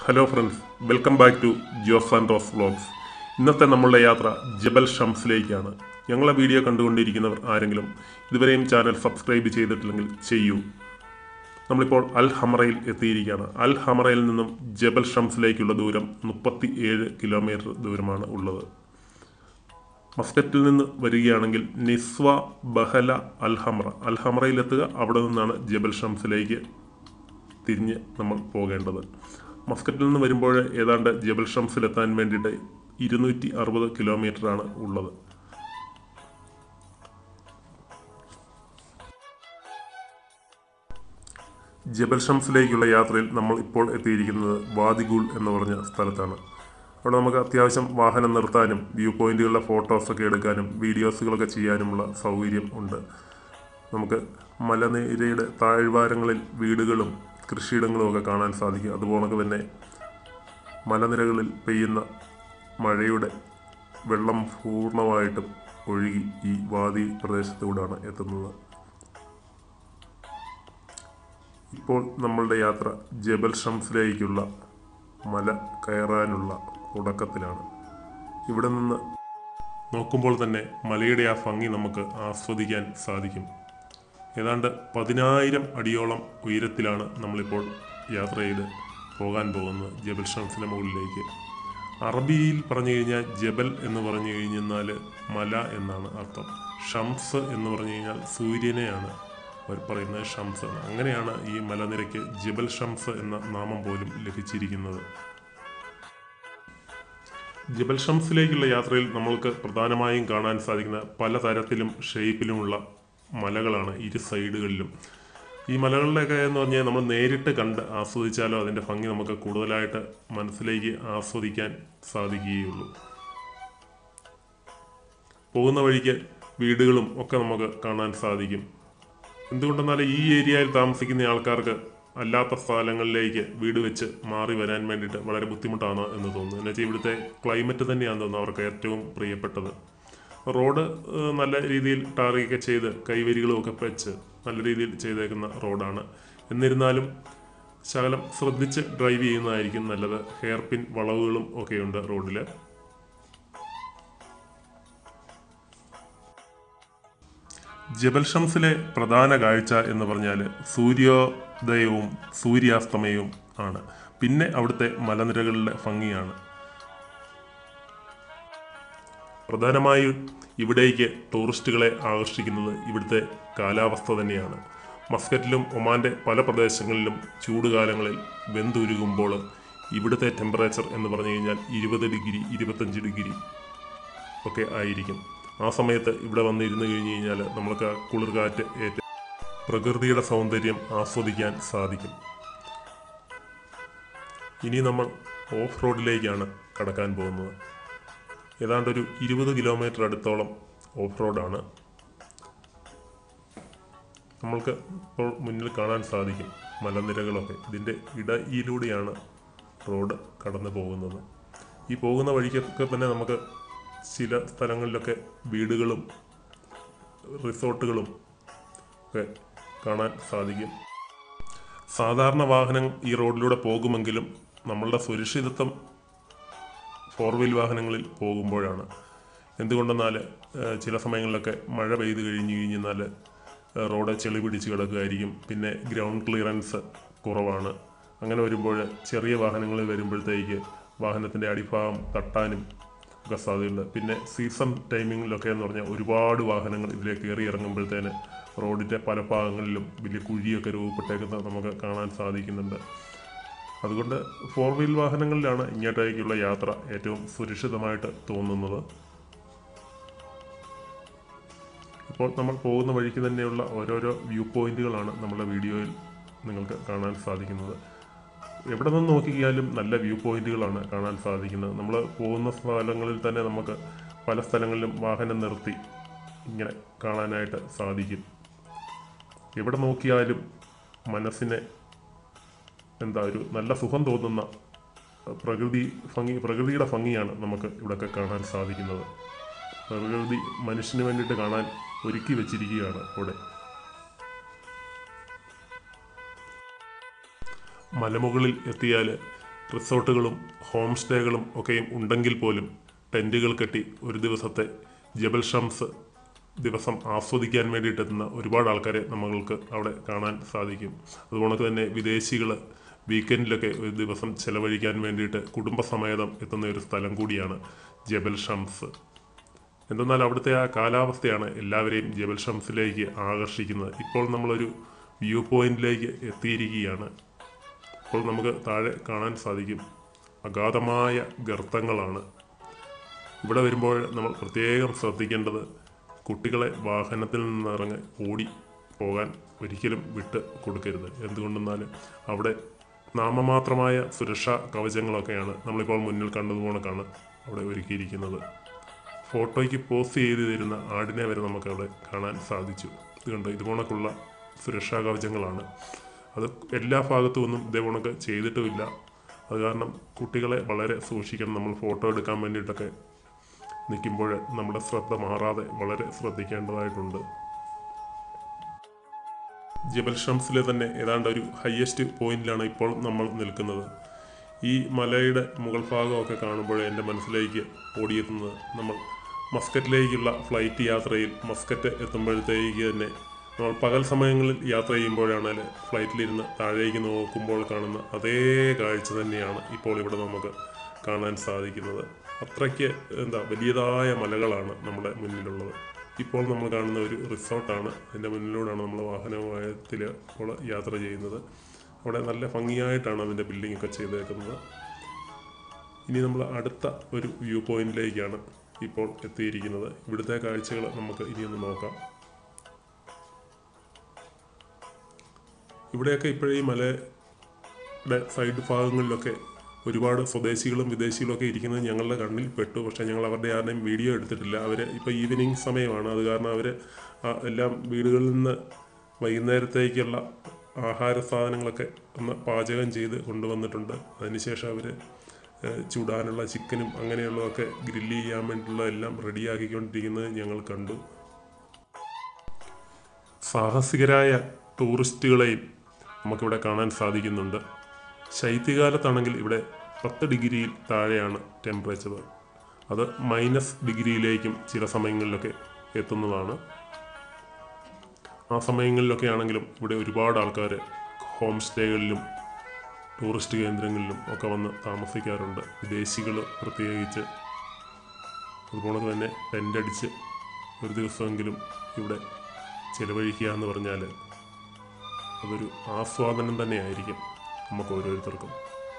hello friends welcome back to Jose and Rose vlogs ഇന്നത്തെ നമ്മളുടെ യാത്ര ജബൽ ഷംസിലേക്കാണ് ഞങ്ങളെ വീഡിയോ കണ്ടുകൊണ്ടിരിക്കുന്നവർ ആരെങ്കിലും ഇതുവരെയും ചാനൽ സബ്സ്ക്രൈബ് ചെയ്തിട്ടില്ലെങ്കിൽ ചെയ്യൂ നമ്മളിപ്പോൾ അൽ ഹമറയിൽ എത്തിയിരിക്കുകയാണ് അൽ ഹമറയിൽ നിന്നും ജബൽ ഷംസിലേക്കുള്ള ദൂരം മുപ്പത്തി ഏഴ് കിലോമീറ്റർ ദൂരമാണ് ഉള്ളത് മസ്കറ്റിൽ നിന്ന് വരികയാണെങ്കിൽ നിസ്വ ബഹല അൽ ഹമറ അൽ ഹമറയിലെത്തുക അവിടെ നിന്നാണ് ജബൽ ഷംസിലേക്ക് തിരിഞ്ഞ് നമ്മൾ പോകേണ്ടത് മസ്കറ്റിൽ നിന്ന് വരുമ്പോൾ ഏതാണ്ട് ജബൽ ഷംസിലെത്താൻ വേണ്ടിയിട്ട് ഇരുന്നൂറ്റി അറുപത് കിലോമീറ്ററാണ് ഉള്ളത് ജബൽ ഷംസിലേക്കുള്ള യാത്രയിൽ നമ്മൾ ഇപ്പോൾ എത്തിയിരിക്കുന്നത് വാദിഗുൾ എന്ന് പറഞ്ഞ സ്ഥലത്താണ് അവിടെ നമുക്ക് അത്യാവശ്യം വാഹനം നിർത്താനും വ്യൂ പോയിന്റുകളിലെ ഫോട്ടോസൊക്കെ എടുക്കാനും വീഡിയോസുകളൊക്കെ ചെയ്യാനുമുള്ള സൗകര്യം ഉണ്ട് നമുക്ക് മലനിരയുടെ താഴ്വാരങ്ങളിൽ വീടുകളും കൃഷിയിടങ്ങളും ഒക്കെ കാണാൻ സാധിക്കും അതുപോലെ തന്നെ മലനിരകളിൽ പെയ്യുന്ന മഴയുടെ വെള്ളം പൂർണ്ണമായിട്ടും ഒഴുകി ഈ വാദി പ്രദേശത്തൂടാണ് എത്തുന്നത് ഇപ്പോൾ നമ്മളുടെ യാത്ര ജബൽ ഷംസിലേക്കുള്ള മല കയറാനുള്ള തുടക്കത്തിലാണ് ഇവിടെ നിന്ന് നോക്കുമ്പോൾ തന്നെ മലയുടെ ആ ഭംഗി നമുക്ക് ആസ്വദിക്കാൻ സാധിക്കും ഏതാണ്ട് പതിനായിരം അടിയോളം ഉയരത്തിലാണ് നമ്മളിപ്പോൾ യാത്ര ചെയ്ത് പോകാൻ പോകുന്നത് ജബൽ ഷംസിൻ്റെ മുകളിലേക്ക് അറബിയിൽ പറഞ്ഞു കഴിഞ്ഞാൽ ജബൽ എന്ന് പറഞ്ഞു കഴിഞ്ഞാൽ മല എന്നാണ് അർത്ഥം ഷംസ് എന്ന് പറഞ്ഞു കഴിഞ്ഞാൽ സൂര്യനെയാണ് അവർ പറയുന്നത് ഷംസ് എന്ന് അങ്ങനെയാണ് ഈ മലനിരയ്ക്ക് ജബൽ ഷംസ് എന്ന നാമം പോലും ലഭിച്ചിരിക്കുന്നത് ജബൽ ഷംസിലേക്കുള്ള യാത്രയിൽ നമ്മൾക്ക് പ്രധാനമായും കാണാൻ സാധിക്കുന്ന പലതരത്തിലും ഷേപ്പിലുമുള്ള മലകളാണ് ഇരു സൈഡുകളിലും ഈ മലകളിലൊക്കെ എന്ന് പറഞ്ഞാൽ നമ്മൾ നേരിട്ട് കണ്ട് ആസ്വദിച്ചാലോ അതിൻ്റെ ഭംഗി നമുക്ക് കൂടുതലായിട്ട് മനസ്സിലേക്ക് ആസ്വദിക്കാൻ സാധിക്കുകയുള്ളൂ പോകുന്ന വഴിക്ക് വീടുകളും ഒക്കെ നമുക്ക് കാണാൻ സാധിക്കും എന്തുകൊണ്ടെന്നാൽ ഈ ഏരിയയിൽ താമസിക്കുന്ന ആൾക്കാർക്ക് അല്ലാത്ത സ്ഥലങ്ങളിലേക്ക് വീട് വെച്ച് മാറി വരാൻ വേണ്ടിയിട്ട് വളരെ ബുദ്ധിമുട്ടാണ് എന്ന് തോന്നുന്നു എന്നുവെച്ചാൽ ഇവിടുത്തെ ക്ലൈമറ്റ് തന്നെയാണെന്ന് തോന്നുന്നു അവർക്ക് ഏറ്റവും പ്രിയപ്പെട്ടത് റോഡ് ഏഹ്, നല്ല രീതിയിൽ ടാറിയൊക്കെ ചെയ്ത് കൈവരികളും ഒക്കെ വെച്ച് നല്ല രീതിയിൽ ചെയ്തേക്കുന്ന റോഡാണ് എന്നിരുന്നാലും ശകലം ശ്രദ്ധിച്ച് ഡ്രൈവ് ചെയ്യുന്നതായിരിക്കും നല്ലത് ഹെയർ പിൻ വളവുകളും ഒക്കെയുണ്ട് റോഡിൽ ജബൽ ഷംസിലെ പ്രധാന കാഴ്ച എന്ന് പറഞ്ഞാൽ സൂര്യോദയവും സൂര്യാസ്തമയവും ആണ് പിന്നെ അവിടുത്തെ മലനിരകളിലെ ഭംഗിയാണ് പ്രധാനമായും ഇവിടേക്ക് ടൂറിസ്റ്റുകളെ ആകർഷിക്കുന്നത് ഇവിടുത്തെ കാലാവസ്ഥ തന്നെയാണ് മസ്കറ്റിലും ഒമാൻ്റെ പല പ്രദേശങ്ങളിലും ചൂടുകാലങ്ങളിൽ വെന്തുരുകുമ്പോൾ ഇവിടുത്തെ ടെമ്പറേച്ചർ എന്ന് പറഞ്ഞു കഴിഞ്ഞാൽ ഇരുപത് ഡിഗ്രി ഇരുപത്തഞ്ച് ഡിഗ്രി ഒക്കെ ആയിരിക്കും ആ സമയത്ത് ഇവിടെ വന്നിരുന്ന് കഴിഞ്ഞ് കഴിഞ്ഞാൽ നമ്മൾക്ക് ആ കുളിർകാറ്റ് ഏറ്റ് പ്രകൃതിയുടെ സൗന്ദര്യം ആസ്വദിക്കാൻ സാധിക്കും ഇനി നമ്മൾ ഓഫ് റോഡിലേക്കാണ് കടക്കാൻ പോകുന്നത് ഏതാണ്ട് ഒരു ഇരുപത് കിലോമീറ്റർ അടുത്തോളം ഓഫ് റോഡാണ് നമ്മൾക്ക് ഇപ്പോൾ മുന്നിൽ കാണാൻ സാധിക്കും മലനിരകളൊക്കെ ഇതിൻ്റെ ഇടയിലൂടെയാണ് റോഡ് കടന്നു പോകുന്നത് ഈ പോകുന്ന വഴിക്കൊക്കെ തന്നെ നമുക്ക് ചില സ്ഥലങ്ങളിലൊക്കെ വീടുകളും റിസോർട്ടുകളും ഒക്കെ കാണാൻ സാധിക്കും സാധാരണ വാഹനം ഈ റോഡിലൂടെ പോകുമെങ്കിലും നമ്മളുടെ സുരക്ഷിതത്വം ഫോർ വീൽ വാഹനങ്ങളിൽ പോകുമ്പോഴാണ് എന്തുകൊണ്ടെന്നാൽ ഏഹ്, ചില സമയങ്ങളിലൊക്കെ മഴ പെയ്ത് കഴിഞ്ഞ് കഴിഞ്ഞാൽ റോഡ് ചെളി പിടിച്ച് കിടക്കുകയായിരിക്കും പിന്നെ ഗ്രൗണ്ട് ക്ലിയറൻസ് കുറവാണ് അങ്ങനെ വരുമ്പോൾ ചെറിയ വാഹനങ്ങളിൽ വരുമ്പോഴത്തേക്ക് വാഹനത്തിൻ്റെ അടിഭാഗം തട്ടാനും ഒക്കെ സാധ്യതയുണ്ട് പിന്നെ സീസൺ ടൈമിങ്ങിലൊക്കെ എന്ന് പറഞ്ഞാൽ ഒരുപാട് വാഹനങ്ങൾ ഇതിലേക്ക് കയറി ഇറങ്ങുമ്പോഴത്തേന് റോഡിൻ്റെ പല ഭാഗങ്ങളിലും വലിയ കുഴിയൊക്കെ രൂപപ്പെട്ടേക്കുന്നത് നമുക്ക് കാണാൻ സാധിക്കുന്നുണ്ട് അതുകൊണ്ട് ഫോർ വീൽ വാഹനങ്ങളിലാണ് ഇങ്ങോട്ടേക്കുള്ള യാത്ര ഏറ്റവും സുരക്ഷിതമായിട്ട് തോന്നുന്നത് ഇപ്പോൾ നമ്മൾ പോകുന്ന വഴിക്ക് തന്നെയുള്ള ഓരോരോ വ്യൂ പോയിന്റുകളാണ് നമ്മുടെ വീഡിയോയിൽ നിങ്ങൾക്ക് കാണാൻ സാധിക്കുന്നത് എവിടെ നിന്ന് നോക്കിയാലും നല്ല വ്യൂ പോയിന്റുകളാണ് കാണാൻ സാധിക്കുന്നത് നമ്മൾ പോകുന്ന സ്ഥലങ്ങളിൽ തന്നെ നമുക്ക് പല സ്ഥലങ്ങളിലും വാഹനം നിർത്തി ഇങ്ങനെ കാണാനായിട്ട് സാധിക്കും എവിടെ നോക്കിയാലും മനസ്സിനെ എന്താ ഒരു നല്ല സുഖം തോന്നുന്ന പ്രകൃതി ഭംഗി പ്രകൃതിയുടെ ഭംഗിയാണ് നമുക്ക് ഇവിടെയൊക്കെ കാണാൻ സാധിക്കുന്നത് പ്രകൃതി മനുഷ്യന് വേണ്ടിയിട്ട് കാണാൻ ഒരുക്കി വെച്ചിരിക്കുകയാണ് ഇവിടെ മലമുകളിൽ എത്തിയാൽ റിസോർട്ടുകളും ഹോം സ്റ്റേകളും ഒക്കെയും ഉണ്ടെങ്കിൽ പോലും ടെൻറ്റുകൾ കെട്ടി ഒരു ദിവസത്തെ ജബൽ ഷംസ് ദിവസം ആസ്വദിക്കാൻ വേണ്ടിയിട്ടെത്തുന്ന ഒരുപാട് ആൾക്കാരെ നമ്മൾക്ക് അവിടെ കാണാൻ സാധിക്കും അതുപോലെ തന്നെ വിദേശികൾ വീക്കെൻഡിലൊക്കെ ഒരു ദിവസം ചെലവഴിക്കാൻ വേണ്ടിയിട്ട് കുടുംബസമേതം എത്തുന്ന ഒരു സ്ഥലം കൂടിയാണ് ജബൽ ഷംസ് എന്തെന്നാൽ അവിടുത്തെ ആ കാലാവസ്ഥയാണ് എല്ലാവരെയും ജബൽ ഷംസിലേക്ക് ആകർഷിക്കുന്നത് ഇപ്പോൾ നമ്മളൊരു വ്യൂ പോയിന്റിലേക്ക് എത്തിയിരിക്കുകയാണ് ഇപ്പോൾ നമുക്ക് താഴെ കാണാൻ സാധിക്കും അഗാധമായ ഗർത്തങ്ങളാണ് ഇവിടെ വരുമ്പോൾ നമ്മൾ പ്രത്യേകം ശ്രദ്ധിക്കേണ്ടത് കുട്ടികളെ വാഹനത്തിൽ നിന്നിറങ്ങി ഓടി പോകാൻ ഒരിക്കലും വിട്ട് കൊടുക്കരുത് എന്തുകൊണ്ടെന്നാൽ അവിടെ നാമമാത്രമായ സുരക്ഷാ കവചങ്ങളൊക്കെയാണ് നമ്മളിപ്പോൾ മുന്നിൽ കണ്ടതുപോണക്കാണ് അവിടെ ഒരുക്കിയിരിക്കുന്നത് ഫോട്ടോയ്ക്ക് പോസ്റ്റ് ചെയ്ത് തരുന്ന ആടിനെ വരെ നമുക്ക് അവിടെ കാണാൻ സാധിച്ചു ഇത് കണ്ടോ ഇതുപോണക്കുള്ള സുരക്ഷാ കവചങ്ങളാണ് അത് എല്ലാ ഭാഗത്തും ഒന്നും ഇതേപോണക്ക് ചെയ്തിട്ടുമില്ല അത് കാരണം കുട്ടികളെ വളരെ സൂക്ഷിക്കണം നമ്മൾ ഫോട്ടോ എടുക്കാൻ വേണ്ടിയിട്ടൊക്കെ നിൽക്കുമ്പോൾ നമ്മുടെ ശ്രദ്ധ മാറാതെ വളരെ ശ്രദ്ധിക്കേണ്ടതായിട്ടുണ്ട് ജബൽ ഷംസിലെ തന്നെ ഏതാണ്ട് ഒരു ഹയസ്റ്റ് പോയിന്റിലാണ് ഇപ്പോൾ നമ്മൾ നിൽക്കുന്നത് ഈ മലയുടെ മുകൾ ഭാഗമൊക്കെ കാണുമ്പോൾ എൻ്റെ മനസ്സിലേക്ക് ഓടിയെത്തുന്നത് നമ്മൾ മസ്കറ്റിലേക്കുള്ള ഫ്ലൈറ്റ് യാത്രയിൽ മസ്കറ്റ് എത്തുമ്പോഴത്തേക്ക് തന്നെ നമ്മൾ പകൽ സമയങ്ങളിൽ യാത്ര ചെയ്യുമ്പോഴാണെങ്കിൽ ഫ്ലൈറ്റിലിരുന്ന് താഴേക്ക് നോക്കുമ്പോൾ കാണുന്ന അതേ കാഴ്ച തന്നെയാണ് ഇപ്പോൾ ഇവിടെ നമുക്ക് കാണാൻ സാധിക്കുന്നത് അത്രയ്ക്ക് എന്താ വലിയതായ മലകളാണ് നമ്മുടെ മുന്നിലുള്ളത് ഇപ്പോൾ നമ്മൾ കാണുന്ന ഒരു റിസോർട്ടാണ് അതിൻ്റെ മുന്നിലൂടെയാണ് നമ്മൾ വാഹനത്തിൽ ഇപ്പോൾ യാത്ര ചെയ്യുന്നത് അവിടെ നല്ല ഭംഗിയായിട്ടാണ് അതിൻ്റെ ബിൽഡിംഗ് ഒക്കെ ചെയ്തേക്കുന്നത് ഇനി നമ്മൾ അടുത്ത ഒരു വ്യൂ പോയിന്റിലേക്കാണ് ഇപ്പോൾ എത്തിയിരിക്കുന്നത് ഇവിടുത്തെ കാഴ്ചകൾ നമുക്ക് ഇനിയൊന്ന് നോക്കാം ഇവിടെയൊക്കെ ഇപ്പോഴേ ഈ മലയുടെ സൈഡ് ഭാഗങ്ങളിലൊക്കെ ഒരുപാട് സ്വദേശികളും വിദേശികളും ഒക്കെ ഇരിക്കുന്നത് ഞങ്ങളുടെ കണ്ണിൽ പെട്ടു പക്ഷേ ഞങ്ങൾ അവരുടെ ആരുടെയും വീഡിയോ എടുത്തിട്ടില്ല അവർ ഇപ്പോൾ ഈവനിങ് സമയമാണ് അത് കാരണം അവർ എല്ലാം വീടുകളിൽ നിന്ന് വൈകുന്നേരത്തേക്കുള്ള ആഹാര സാധനങ്ങളൊക്കെ ഒന്ന് പാചകം ചെയ്ത് കൊണ്ടുവന്നിട്ടുണ്ട് അതിനുശേഷം അവർ ചൂടാനുള്ള ചിക്കനും അങ്ങനെയുള്ളതൊക്കെ ഗ്രില്ല് ചെയ്യാൻ വേണ്ടിയിട്ടുള്ള എല്ലാം റെഡിയാക്കിക്കൊണ്ടിരിക്കുന്നത് ഞങ്ങൾ കണ്ടു സാഹസികരായ ടൂറിസ്റ്റുകളെയും നമുക്കിവിടെ കാണാൻ സാധിക്കുന്നുണ്ട് ശൈത്യകാലത്താണെങ്കിൽ ഇവിടെ പത്ത് ഡിഗ്രിയിൽ താഴെയാണ് ടെമ്പറേച്ചർ അത് മൈനസ് ഡിഗ്രിയിലേക്കും ചില സമയങ്ങളിലൊക്കെ എത്തുന്നതാണ് ആ സമയങ്ങളിലൊക്കെ ആണെങ്കിലും ഇവിടെ ഒരുപാട് ആൾക്കാർ ഹോം സ്റ്റേകളിലും ടൂറിസ്റ്റ് കേന്ദ്രങ്ങളിലും ഒക്കെ വന്ന് താമസിക്കാറുണ്ട് വിദേശികൾ പ്രത്യേകിച്ച് അതുപോലെ തന്നെ ടെൻ്റടിച്ച് ഒരു ദിവസമെങ്കിലും ഇവിടെ ചിലവഴിക്കുക എന്ന് പറഞ്ഞാൽ അതൊരു ആസ്വാദനം തന്നെയായിരിക്കും നമുക്ക് ഓരോരുത്തർക്കും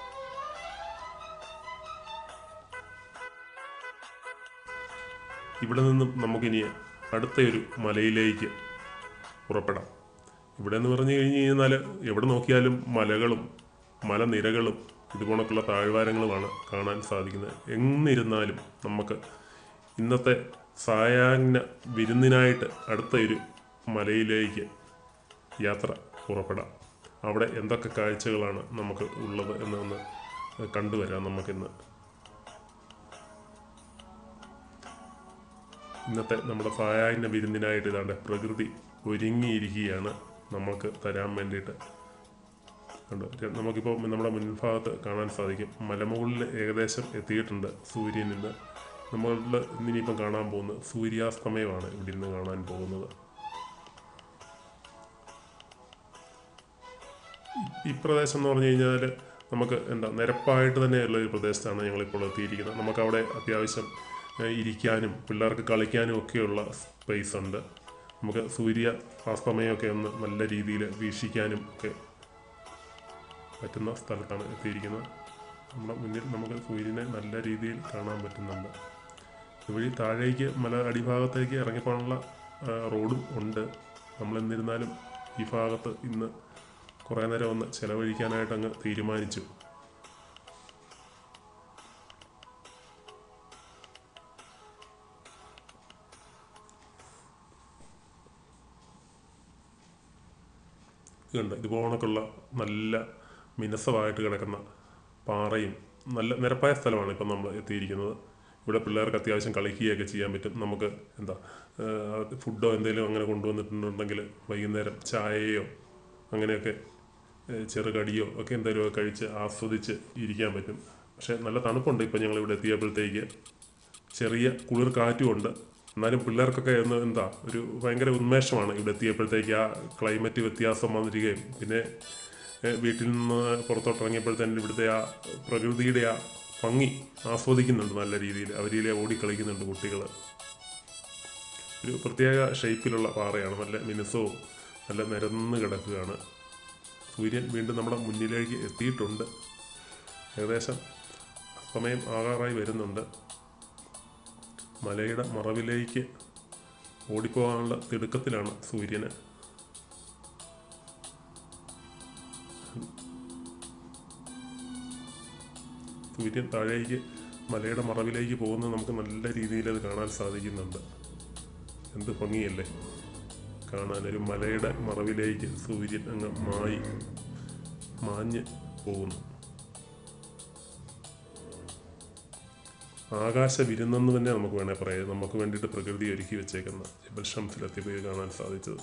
ഇവിടെ നിന്നും നമുക്കിനി അടുത്തൊരു മലയിലേക്ക് പുറപ്പെടാം ഇവിടെ എന്ന് പറഞ്ഞു കഴിഞ്ഞ് കഴിഞ്ഞാൽ എവിടെ നോക്കിയാലും മലകളും മലനിരകളും ഇതുപോണക്കുള്ള താഴ്വാരങ്ങളുമാണ് കാണാൻ സാധിക്കുന്നത് എന്നിരുന്നാലും നമുക്ക് ഇന്നത്തെ സായാഹ്ന വിരുന്നിനായിട്ട് അടുത്ത ഒരു മലയിലേക്ക് യാത്ര പുറപ്പെടാം അവിടെ എന്തൊക്കെ കാഴ്ചകളാണ് നമുക്ക് ഉള്ളത് എന്നൊന്ന് കണ്ടുവരാം നമുക്കിന്ന് ഇന്നത്തെ നമ്മുടെ സായാഹ്ന വിരുന്നിനായിട്ട് ഇതാണ്ട് പ്രകൃതി ഒരുങ്ങിയിരിക്കുകയാണ് നമ്മൾക്ക് തരാൻ വേണ്ടിയിട്ട് കണ്ടോ ര- നമുക്കിപ്പോൾ നമ്മുടെ മുൻഭാഗത്ത് കാണാൻ സാധിക്കും മലമുകളിൽ ഏകദേശം എത്തിയിട്ടുണ്ട് സൂര്യൻ ഇന്ന് നമ്മളിൽ ഇന്നിനിയിപ്പം കാണാൻ പോകുന്നത് സൂര്യാസ്തമയമാണ് ഇവിടെ നിന്ന് കാണാൻ പോകുന്നത് ഈ പ്രദേശം എന്ന് പറഞ്ഞു കഴിഞ്ഞാൽ നമുക്ക് എന്താ നിരപ്പായിട്ട് തന്നെയുള്ള ഒരു പ്രദേശത്താണ് ഞങ്ങളിപ്പോൾ എത്തിയിരിക്കുന്നത് നമുക്കവിടെ അത്യാവശ്യം ഏഹ്, ഇരിക്കാനും പിള്ളേർക്ക് കളിക്കാനും ഒക്കെയുള്ള സ്പേസ് ഉണ്ട് നമുക്ക് സൂര്യ അസ്തമയമൊക്കെ ഒന്ന് നല്ല രീതിയിൽ വീക്ഷിക്കാനും ഒക്കെ പറ്റുന്ന സ്ഥലത്താണ് എത്തിയിരിക്കുന്നത് നമ്മുടെ മുന്നിൽ നമുക്ക് സൂര്യനെ നല്ല രീതിയിൽ കാണാൻ പറ്റുന്നുണ്ട് ഇതുവഴി താഴേക്ക് മല അടിഭാഗത്തേക്ക് ഇറങ്ങിപ്പോകാനുള്ള ആ, റോഡും ഉണ്ട് നമ്മൾ എന്നിരുന്നാലും ഈ ഭാഗത്ത് ഇന്ന് കുറേ നേരം ഒന്ന് ചിലവഴിക്കാനായിട്ട് അങ്ങ് തീരുമാനിച്ചു ഇതുണ്ട് ഇതുപോണക്കുള്ള നല്ല മിനസമായിട്ട് കിടക്കുന്ന പാറയും നല്ല നിരപ്പായ സ്ഥലമാണ് ഇപ്പം നമ്മൾ എത്തിയിരിക്കുന്നത് ഇവിടെ പിള്ളേർക്ക് അത്യാവശ്യം കളിക്കുകയൊക്കെ ചെയ്യാൻ പറ്റും നമുക്ക് എന്താ ഫുഡോ എന്തെങ്കിലും അങ്ങനെ കൊണ്ടുവന്നിട്ടുണ്ടെങ്കിൽ വൈകുന്നേരം ചായയോ അങ്ങനെയൊക്കെ ഏഹ്, ചെറുകടിയോ ഒക്കെ എന്തെങ്കിലുമൊക്കെ കഴിച്ച് ആസ്വദിച്ച് ഇരിക്കാൻ പറ്റും പക്ഷേ നല്ല തണുപ്പുണ്ട് ഇപ്പം ഞങ്ങൾ ഇവിടെ എത്തിയപ്പോഴത്തേക്ക് ചെറിയ കുളിർ കാറ്റുമുണ്ട് എന്നാലും പിള്ളേർക്കൊക്കെ ഒന്ന് എന്താ ഒരു ഭയങ്കര ഉന്മേഷമാണ് ഇവിടെ എത്തിയപ്പോഴത്തേക്ക് ആ ക്ലൈമറ്റ് വ്യത്യാസം വന്നിരിക്കുകയും പിന്നെ ഏഹ്, വീട്ടിൽ നിന്ന് പുറത്തോട്ട് ഇറങ്ങിയപ്പോഴത്തേനും ഇവിടുത്തെ ആ പ്രകൃതിയുടെ ആ ഭംഗി ആസ്വദിക്കുന്നുണ്ട് നല്ല രീതിയിൽ അവരിലെ ഓടിക്കളിക്കുന്നുണ്ട് കുട്ടികൾ ഒരു പ്രത്യേക ഷേപ്പിലുള്ള പാറയാണ് നല്ല മിനുസവും നല്ല നിരന്ന് കിടക്കുകയാണ് സൂര്യൻ വീണ്ടും നമ്മുടെ മുന്നിലേക്ക് എത്തിയിട്ടുണ്ട് ഏകദേശം സമയം ആകാറായി വരുന്നുണ്ട് മലയുടെ മറവിലേക്ക് ഓടിപ്പോകാനുള്ള തിടുക്കത്തിലാണ് സൂര്യന് സൂര്യൻ താഴേക്ക് മലയുടെ മറവിലേക്ക് പോകുന്നത് നമുക്ക് നല്ല രീതിയിൽ അത് കാണാൻ സാധിക്കുന്നുണ്ട് എന്ത് ഭംഗിയല്ലേ കാണാൻ ഒരു മലയുടെ മറവിലേക്ക് സൂര്യൻ അങ്ങ് മായി മാഞ്ഞ് പോകുന്നു ആകാശ വിരുന്നെന്ന് തന്നെ നമുക്ക് വേണേൽ പറയാം നമുക്ക് വേണ്ടിയിട്ട് പ്രകൃതി ഒരുക്കി വെച്ചേക്കുന്ന ജബൽ ഷംസിലെത്തിപ്പോയി കാണാൻ സാധിച്ചത്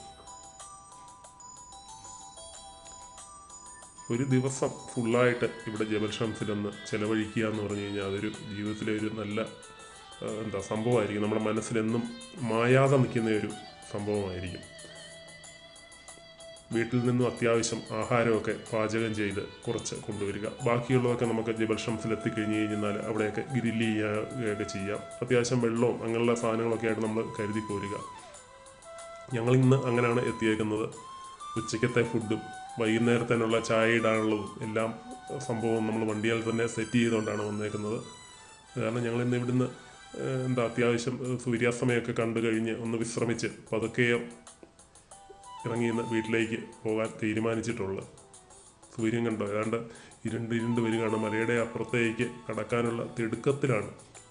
ഒരു ദിവസം ഫുള്ളായിട്ട് ഇവിടെ ജബൽ ഷംസിലൊന്ന് ചിലവഴിക്കുക എന്ന് പറഞ്ഞു കഴിഞ്ഞാൽ അതൊരു ജീവിതത്തിലെ ഒരു നല്ല ആ, എന്താ സംഭവമായിരിക്കും നമ്മുടെ മനസ്സിലെന്നും മായാതെ നിൽക്കുന്ന ഒരു സംഭവമായിരിക്കും വീട്ടിൽ നിന്നും അത്യാവശ്യം ആഹാരമൊക്കെ പാചകം ചെയ്ത് കുറച്ച് കൊണ്ടുവരിക ബാക്കിയുള്ളതൊക്കെ നമുക്ക് ജബൽ ഷംസിൽ എത്തിക്കഴിഞ്ഞ് കഴിഞ്ഞാൽ അവിടെയൊക്കെ ഗ്രില്ല് ചെയ്യുകയൊക്കെ ചെയ്യാം അത്യാവശ്യം വെള്ളവും അങ്ങനെയുള്ള സാധനങ്ങളൊക്കെ ആയിട്ട് നമ്മൾ കരുതി പോരുക ഞങ്ങൾ ഇന്ന് അങ്ങനെയാണ് എത്തിയേക്കുന്നത് ഉച്ചക്കത്തെ ഫുഡും വൈകുന്നേരത്തിനുള്ള ചായ ഇടാനുള്ളതും എല്ലാം സംഭവം നമ്മൾ വണ്ടിയാൽ തന്നെ സെറ്റ് ചെയ്തുകൊണ്ടാണ് വന്നേക്കുന്നത് അത് കാരണം ഞങ്ങൾ ഇന്ന് ഇവിടുന്ന് ഏഹ്, എന്താ അത്യാവശ്യം ഏഹ്, സൂര്യാസ്തമയമൊക്കെ കണ്ടു കഴിഞ്ഞ് ഒന്ന് വിശ്രമിച്ച് പതുക്കെ ഇറങ്ങി ഇന്ന് വീട്ടിലേക്ക് പോകാൻ തീരുമാനിച്ചിട്ടുള്ളത് സൂര്യൻ കണ്ടോ ഏതാണ്ട് ഇരുണ്ട് ഇരുണ്ട് വരികയാണ് മലയുടെ അപ്പുറത്തേക്ക് കടക്കാനുള്ള തിടുക്കത്തിലാണ്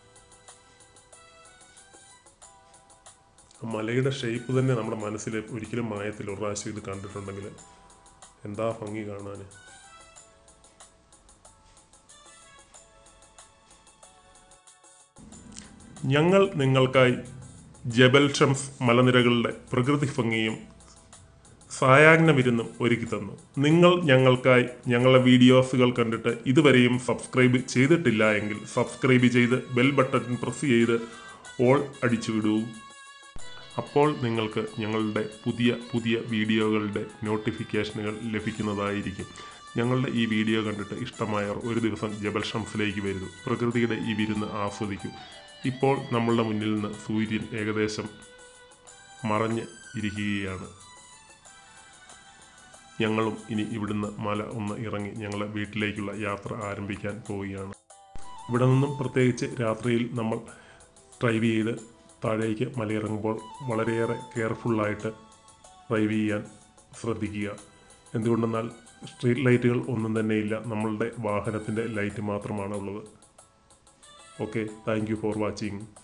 ആ മലയുടെ ഷേപ്പ് തന്നെ നമ്മുടെ മനസ്സിൽ ഒരിക്കലും മായത്തിൽ ഒരു പ്രാവശ്യം ഇത് കണ്ടിട്ടുണ്ടെങ്കിൽ എന്താ ഭംഗി കാണാൻ ഞങ്ങൾ നിങ്ങൾക്കായി ജബൽ ഷംസ് മലനിരകളുടെ പ്രകൃതി ഭംഗിയും സായാഹ്ന വിരുന്നും ഒരുക്കി തന്നു നിങ്ങൾ ഞങ്ങൾക്കായി ഞങ്ങളുടെ വീഡിയോസുകൾ കണ്ടിട്ട് ഇതുവരെയും സബ്സ്ക്രൈബ് ചെയ്തിട്ടില്ല എങ്കിൽ സബ്സ്ക്രൈബ് ചെയ്ത് ബെൽ ബട്ടൺ പ്രസ് ചെയ്ത് ഓൾ അടിച്ചു വിടൂ അപ്പോൾ നിങ്ങൾക്ക് ഞങ്ങളുടെ പുതിയ പുതിയ വീഡിയോകളുടെ നോട്ടിഫിക്കേഷനുകൾ ലഭിക്കുന്നതായിരിക്കും ഞങ്ങളുടെ ഈ വീഡിയോ കണ്ടിട്ട് ഇഷ്ടമായവർ ഒരു ദിവസം ജബൽ ഷംസിലേക്ക് വരൂ പ്രകൃതിയുടെ ഈ വിരുന്ന് ആസ്വദിക്കൂ ഇപ്പോൾ നമ്മളുടെ മുന്നിൽ നിന്ന് സൂര്യൻ ഏകദേശം മറഞ്ഞ് ഇരിക്കുകയാണ് ഞങ്ങളും ഇനി ഇവിടുന്ന് മല ഒന്ന് ഇറങ്ങി ഞങ്ങളെ വീട്ടിലേക്കുള്ള യാത്ര ആരംഭിക്കാൻ പോവുകയാണ് ഇവിടെ നിന്നും പ്രത്യേകിച്ച് രാത്രിയിൽ നമ്മൾ ഡ്രൈവ് ചെയ്ത് താഴേക്ക് മലയിറങ്ങുമ്പോൾ വളരെയേറെ കെയർഫുള്ളായിട്ട് ഡ്രൈവ് ചെയ്യാൻ ശ്രദ്ധിക്കുക എന്തുകൊണ്ടെന്നാൽ സ്ട്രീറ്റ് ലൈറ്റുകൾ ഒന്നും തന്നെയില്ല നമ്മളുടെ വാഹനത്തിൻ്റെ ലൈറ്റ് മാത്രമാണ് ഉള്ളത് okay thank you for watching